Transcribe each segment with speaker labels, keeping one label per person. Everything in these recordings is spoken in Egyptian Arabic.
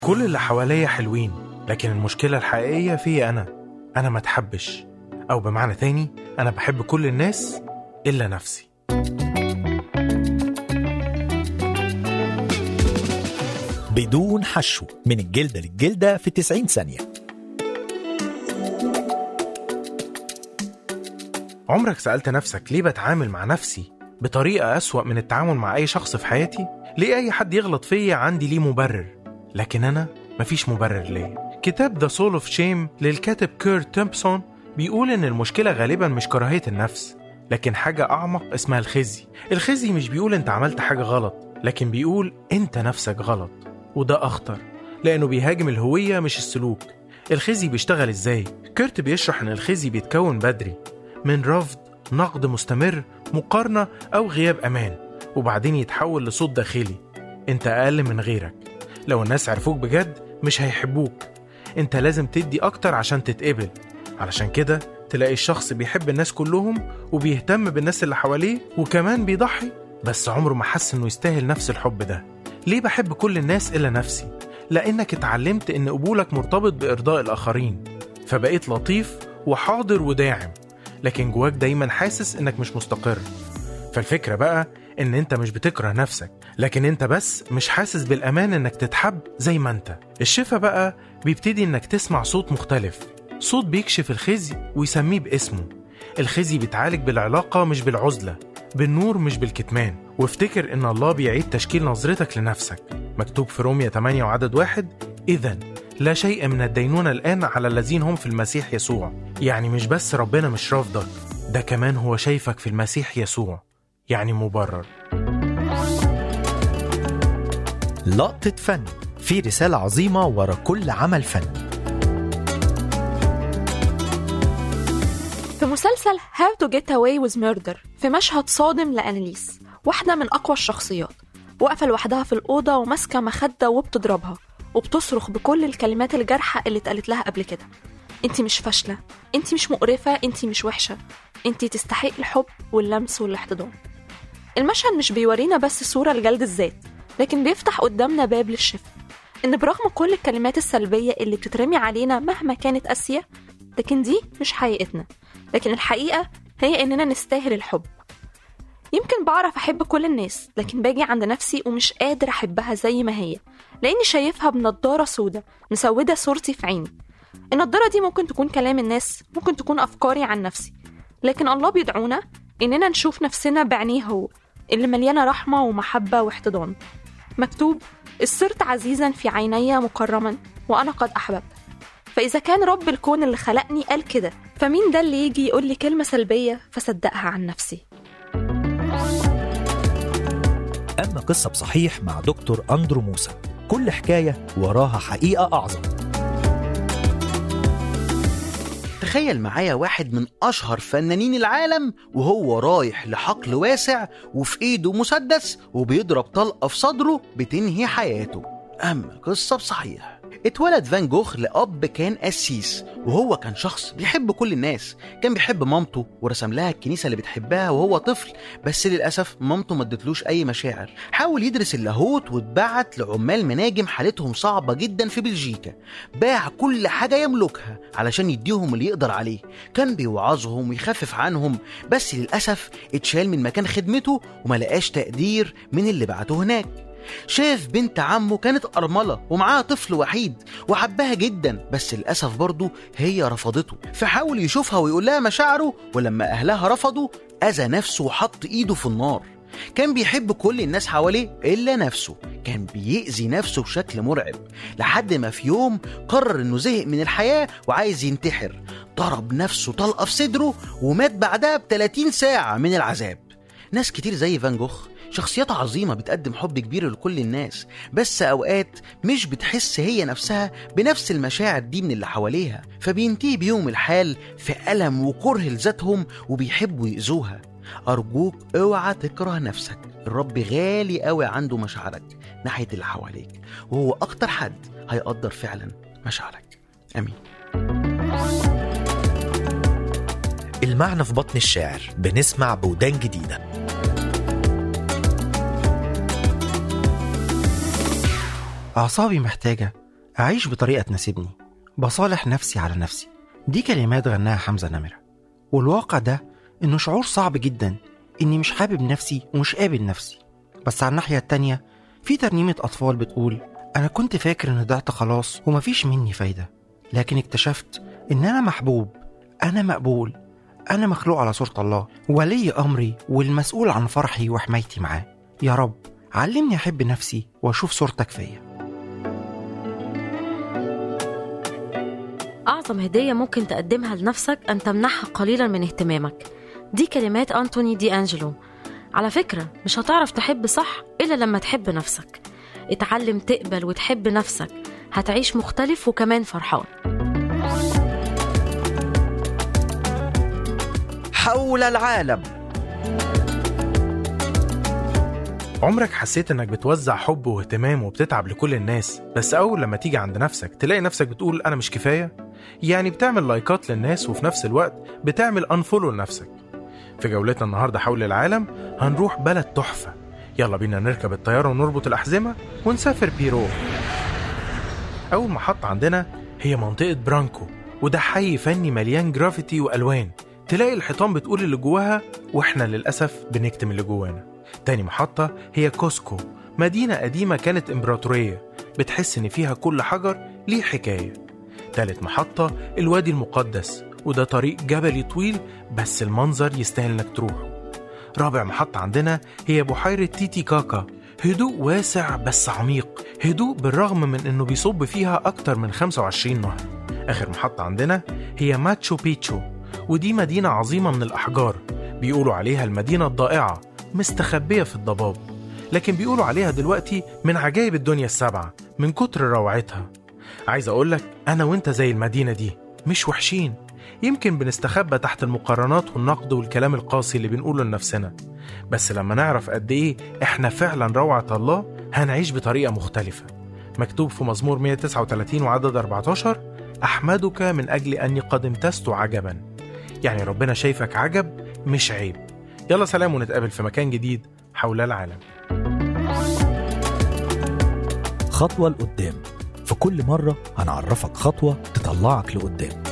Speaker 1: كل اللي حواليا حلوين لكن المشكلة الحقيقية فيا أنا أنا ما اتحبش أو بمعنى تاني أنا بحب كل الناس إلا نفسي
Speaker 2: بدون حشو من الجلدة للجلدة في 90 ثانية
Speaker 1: عمرك سألت نفسك ليه بتعامل مع نفسي بطريقة أسوأ من التعامل مع أي شخص في حياتي؟ ليه أي حد يغلط فيا عندي ليه مبرر؟ لكن أنا مفيش مبرر ليا كتاب The Soul of Shame للكاتب كيرت تيمبسون بيقول إن المشكلة غالبا مش كراهية النفس لكن حاجة أعمق اسمها الخزي الخزي مش بيقول أنت عملت حاجة غلط لكن بيقول أنت نفسك غلط وده أخطر لأنه بيهاجم الهوية مش السلوك الخزي بيشتغل إزاي؟ كيرت بيشرح إن الخزي بيتكون بدري من رفض نقد مستمر مقارنة أو غياب أمان وبعدين يتحول لصوت داخلي أنت أقل من غيرك لو الناس عرفوك بجد مش هيحبوك أنت لازم تدي أكتر عشان تتقبل علشان كده تلاقي الشخص بيحب الناس كلهم وبيهتم بالناس اللي حواليه وكمان بيضحي بس عمره ما حس إنه يستاهل نفس الحب ده ليه بحب كل الناس إلا نفسي؟ لأنك اتعلمت إن قبولك مرتبط بإرضاء الآخرين فبقيت لطيف وحاضر وداعم لكن جواك دايما حاسس انك مش مستقر فالفكرة بقى ان انت مش بتكره نفسك لكن انت بس مش حاسس بالامان انك تتحب زي ما انت الشفا بقى بيبتدي انك تسمع صوت مختلف صوت بيكشف الخزي ويسميه باسمه الخزي بيتعالج بالعلاقة مش بالعزلة بالنور مش بالكتمان وافتكر ان الله بيعيد تشكيل نظرتك لنفسك مكتوب في رومية 8 وعدد واحد إذا لا شيء من الدينونة الآن على الذين هم في المسيح يسوع يعني مش بس ربنا مش رافضك ده كمان هو شايفك في المسيح يسوع يعني مبرر
Speaker 2: لقطة فن في رسالة عظيمة ورا كل عمل فني
Speaker 3: في مسلسل How to Get Away with Murder في مشهد صادم لأناليس واحدة من أقوى الشخصيات واقفة لوحدها في الأوضة وماسكة مخدة وبتضربها وبتصرخ بكل الكلمات الجارحة اللي اتقالت لها قبل كده انت مش فاشلة انت مش مقرفة انت مش وحشة انت تستحق الحب واللمس والاحتضان المشهد مش بيورينا بس صورة لجلد الذات لكن بيفتح قدامنا باب للشفاء ان برغم كل الكلمات السلبية اللي بتترمي علينا مهما كانت قاسية لكن دي مش حقيقتنا لكن الحقيقة هي اننا نستاهل الحب يمكن بعرف أحب كل الناس لكن باجي عند نفسي ومش قادر أحبها زي ما هي لأني شايفها بنضارة سودة مسودة صورتي في عيني النضارة دي ممكن تكون كلام الناس ممكن تكون أفكاري عن نفسي لكن الله بيدعونا إننا نشوف نفسنا بعينيه هو اللي مليانة رحمة ومحبة واحتضان مكتوب صرت عزيزا في عيني مكرما وأنا قد أحببت فإذا كان رب الكون اللي خلقني قال كده فمين ده اللي يجي يقول لي كلمة سلبية فصدقها عن نفسي
Speaker 2: أما قصة بصحيح مع دكتور أندرو موسى كل حكاية وراها حقيقة أعظم
Speaker 4: تخيل معايا واحد من أشهر فنانين العالم وهو رايح لحقل واسع وفي إيده مسدس وبيضرب طلقة في صدره بتنهي حياته أما قصة بصحيح اتولد فان جوخ لأب كان قسيس وهو كان شخص بيحب كل الناس كان بيحب مامته ورسم لها الكنيسة اللي بتحبها وهو طفل بس للأسف مامته ما ادتلوش أي مشاعر حاول يدرس اللاهوت واتبعت لعمال مناجم حالتهم صعبة جدا في بلجيكا باع كل حاجة يملكها علشان يديهم اللي يقدر عليه كان بيوعظهم ويخفف عنهم بس للأسف اتشال من مكان خدمته وما لقاش تقدير من اللي بعته هناك شاف بنت عمه كانت أرملة ومعاها طفل وحيد وحبها جدا بس للأسف برضه هي رفضته فحاول يشوفها ويقول لها مشاعره ولما أهلها رفضوا أذى نفسه وحط إيده في النار كان بيحب كل الناس حواليه إلا نفسه كان بيأذي نفسه بشكل مرعب لحد ما في يوم قرر إنه زهق من الحياة وعايز ينتحر ضرب نفسه طلقة في صدره ومات بعدها ب 30 ساعة من العذاب ناس كتير زي فان جوخ شخصيات عظيمة بتقدم حب كبير لكل الناس بس أوقات مش بتحس هي نفسها بنفس المشاعر دي من اللي حواليها فبينتهي بيهم الحال في ألم وكره لذاتهم وبيحبوا يأذوها أرجوك اوعى تكره نفسك الرب غالي قوي عنده مشاعرك ناحية اللي حواليك وهو أكتر حد هيقدر فعلا مشاعرك أمين
Speaker 2: المعنى في بطن الشاعر بنسمع بودان جديدة
Speaker 1: أعصابي محتاجة
Speaker 5: أعيش بطريقة تناسبني بصالح نفسي على نفسي دي كلمات غناها حمزة نمرة والواقع ده إنه شعور صعب جدا إني مش حابب نفسي ومش قابل نفسي بس على الناحية التانية في ترنيمة أطفال بتقول أنا كنت فاكر إن ضعت خلاص ومفيش مني فايدة لكن اكتشفت إن أنا محبوب أنا مقبول أنا مخلوق على صورة الله ولي أمري والمسؤول عن فرحي وحمايتي معاه يا رب علمني أحب نفسي وأشوف صورتك فيا
Speaker 6: أعظم هدية ممكن تقدمها لنفسك أن تمنحها قليلا من اهتمامك دي كلمات أنتوني دي أنجلو على فكرة مش هتعرف تحب صح إلا لما تحب نفسك اتعلم تقبل وتحب نفسك هتعيش مختلف وكمان فرحان
Speaker 4: حول العالم
Speaker 1: عمرك حسيت انك بتوزع حب واهتمام وبتتعب لكل الناس بس اول لما تيجي عند نفسك تلاقي نفسك بتقول انا مش كفايه يعني بتعمل لايكات للناس وفي نفس الوقت بتعمل انفولو لنفسك في جولتنا النهارده حول العالم هنروح بلد تحفه يلا بينا نركب الطياره ونربط الاحزمه ونسافر بيرو اول محطه عندنا هي منطقه برانكو وده حي فني مليان جرافيتي والوان تلاقي الحيطان بتقول اللي جواها واحنا للاسف بنكتم اللي جوانا تاني محطة هي كوسكو مدينة قديمة كانت إمبراطورية بتحس إن فيها كل حجر ليه حكاية تالت محطة الوادي المقدس وده طريق جبلي طويل بس المنظر يستاهل إنك تروحه رابع محطة عندنا هي بحيرة تيتي كاكا هدوء واسع بس عميق هدوء بالرغم من إنه بيصب فيها أكتر من 25 نهر آخر محطة عندنا هي ماتشو بيتشو ودي مدينة عظيمة من الأحجار بيقولوا عليها المدينة الضائعة مستخبية في الضباب لكن بيقولوا عليها دلوقتي من عجائب الدنيا السبعة من كتر روعتها عايز أقولك أنا وإنت زي المدينة دي مش وحشين يمكن بنستخبى تحت المقارنات والنقد والكلام القاسي اللي بنقوله لنفسنا بس لما نعرف قد إيه إحنا فعلا روعة الله هنعيش بطريقة مختلفة مكتوب في مزمور 139 وعدد 14 أحمدك من أجل أني قد امتزت عجبا يعني ربنا شايفك عجب مش عيب يلا سلام ونتقابل في مكان جديد حول العالم
Speaker 2: خطوة لقدام في كل مرة هنعرفك خطوة تطلعك لقدام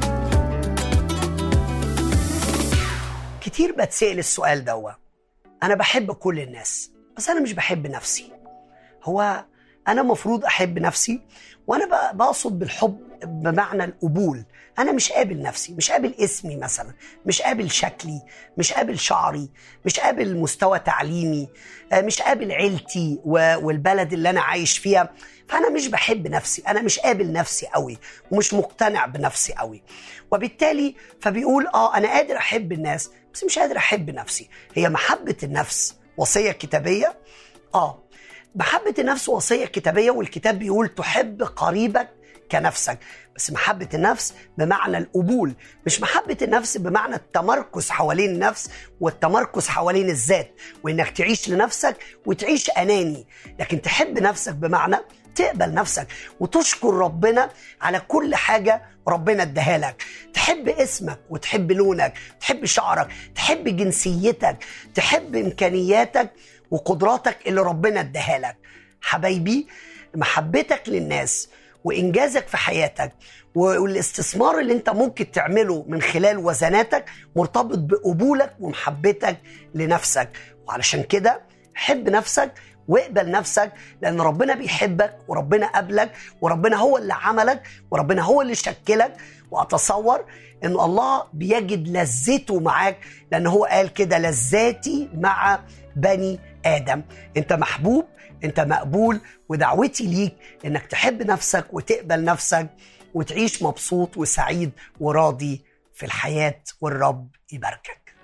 Speaker 7: كتير بتسأل السؤال دوا أنا بحب كل الناس بس أنا مش بحب نفسي هو أنا مفروض أحب نفسي وأنا ب- بقصد بالحب بمعنى القبول أنا مش قابل نفسي مش قابل اسمي مثلا مش قابل شكلي مش قابل شعري مش قابل مستوى تعليمي آه، مش قابل عيلتي و- والبلد اللي أنا عايش فيها فأنا مش بحب نفسي أنا مش قابل نفسي قوي ومش مقتنع بنفسي قوي وبالتالي فبيقول اه انا قادر احب الناس بس مش قادر احب نفسي هي محبه النفس وصيه كتابيه اه محبه النفس وصيه كتابيه والكتاب بيقول تحب قريبك كنفسك بس محبة النفس بمعنى القبول مش محبة النفس بمعنى التمركز حوالين النفس والتمركز حوالين الذات وإنك تعيش لنفسك وتعيش أناني لكن تحب نفسك بمعنى تقبل نفسك وتشكر ربنا على كل حاجة ربنا اداها لك تحب اسمك وتحب لونك تحب شعرك تحب جنسيتك تحب إمكانياتك وقدراتك اللي ربنا اداها لك حبايبي محبتك للناس وانجازك في حياتك والاستثمار اللي انت ممكن تعمله من خلال وزناتك مرتبط بقبولك ومحبتك لنفسك وعلشان كده حب نفسك واقبل نفسك لان ربنا بيحبك وربنا قبلك وربنا هو اللي عملك وربنا هو اللي شكلك واتصور ان الله بيجد لذته معاك لان هو قال كده لذاتي مع بني ادم انت محبوب انت مقبول ودعوتي ليك انك تحب نفسك وتقبل نفسك وتعيش مبسوط وسعيد وراضي في الحياه والرب يباركك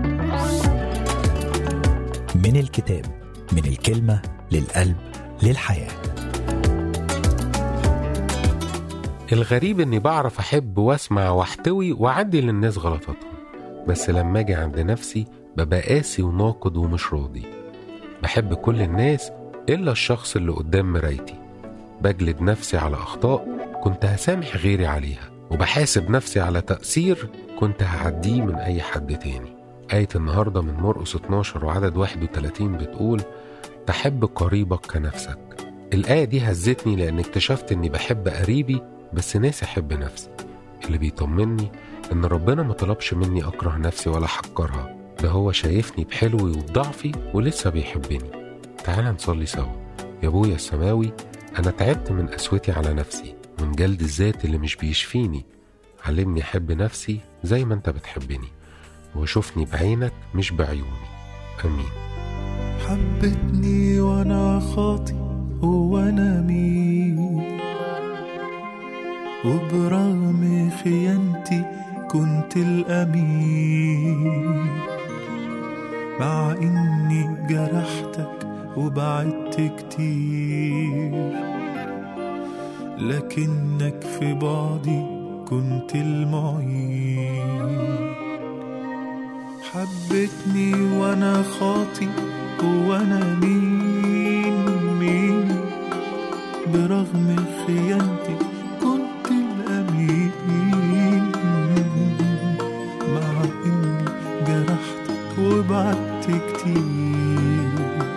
Speaker 2: من الكتاب من الكلمة للقلب للحياة
Speaker 8: الغريب اني بعرف احب واسمع واحتوي واعدي للناس غلطاتهم بس لما اجي عند نفسي ببقى قاسي وناقد ومش راضي بحب كل الناس الا الشخص اللي قدام مرايتي بجلد نفسي على اخطاء كنت هسامح غيري عليها وبحاسب نفسي على تأثير كنت هعديه من اي حد تاني آية النهاردة من مرقس 12 وعدد 31 بتقول تحب قريبك كنفسك الآية دي هزتني لأن اكتشفت إني بحب قريبي بس ناسي أحب نفسي اللي بيطمني إن ربنا ما طلبش مني أكره نفسي ولا حكرها ده هو شايفني بحلوي وبضعفي ولسه بيحبني تعال نصلي سوا يا أبويا السماوي أنا تعبت من قسوتي على نفسي من جلد الذات اللي مش بيشفيني علمني أحب نفسي زي ما أنت بتحبني وشوفني بعينك مش بعيوني آمين
Speaker 9: حبتني وانا خاطي هو انا مين وبرغم خيانتي كنت الامين مع اني جرحتك وبعدت كتير لكنك في بعدي كنت المعين حبتني وانا خاطي هو انا مين مين برغم خيانتي كنت الامين مع اني جرحتك وبعدت كتير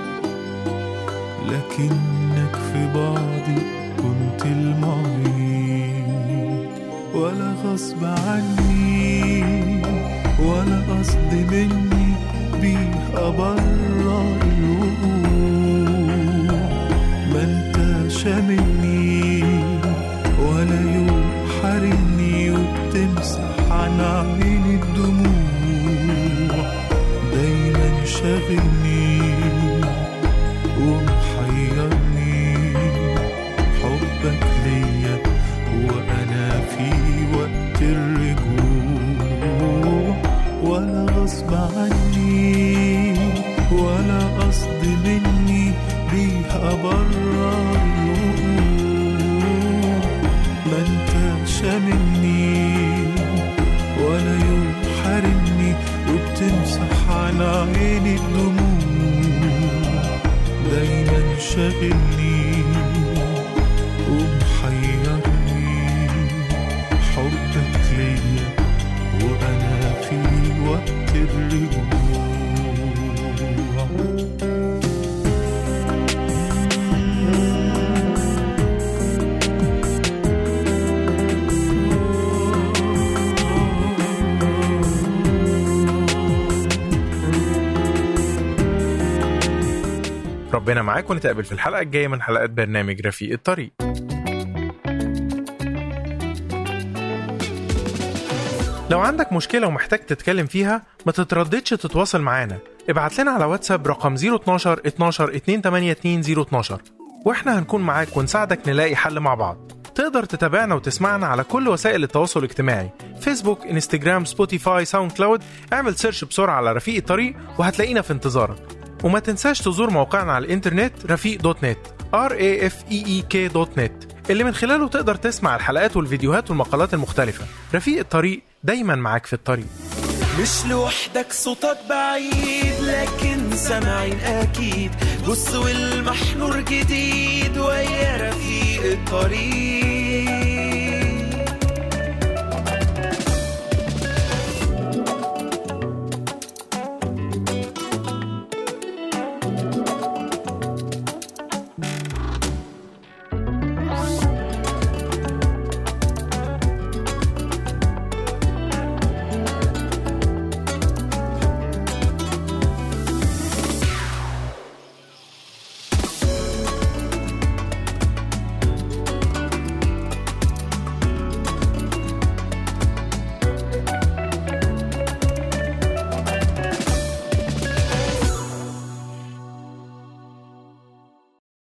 Speaker 9: لكنك في بعضي كنت المعين ولا غصب عني ولا قصد مني بيه أبرر الوقوع ما انت شاملني ولا يوم حارمني وبتمسح عن عيني الدموع دايما شاغلني ومحيرني حبك ليا وانا في وقت الرجوع ولا غصب عني ولا قصد مني بيه أبرر الوقوع ما انت شاملني ولا يوم حارمني وبتمسح عن عيني الدموع دايما شاغلني ومحيرني حبك ليا وانا في وقت الرجوع
Speaker 1: ربنا معاك ونتقابل في الحلقة الجاية من حلقات برنامج رفيق الطريق لو عندك مشكلة ومحتاج تتكلم فيها ما تترددش تتواصل معانا ابعت لنا على واتساب رقم 012 12 282 012 واحنا هنكون معاك ونساعدك نلاقي حل مع بعض تقدر تتابعنا وتسمعنا على كل وسائل التواصل الاجتماعي فيسبوك انستجرام سبوتيفاي ساوند كلاود اعمل سيرش بسرعة على رفيق الطريق وهتلاقينا في انتظارك وما تنساش تزور موقعنا على الانترنت رفيق دوت نت r a f e e k دوت نت اللي من خلاله تقدر تسمع الحلقات والفيديوهات والمقالات المختلفة رفيق الطريق دايما معاك في الطريق
Speaker 9: مش لوحدك صوتك بعيد لكن سامعين اكيد بص والمحنور جديد ويا رفيق الطريق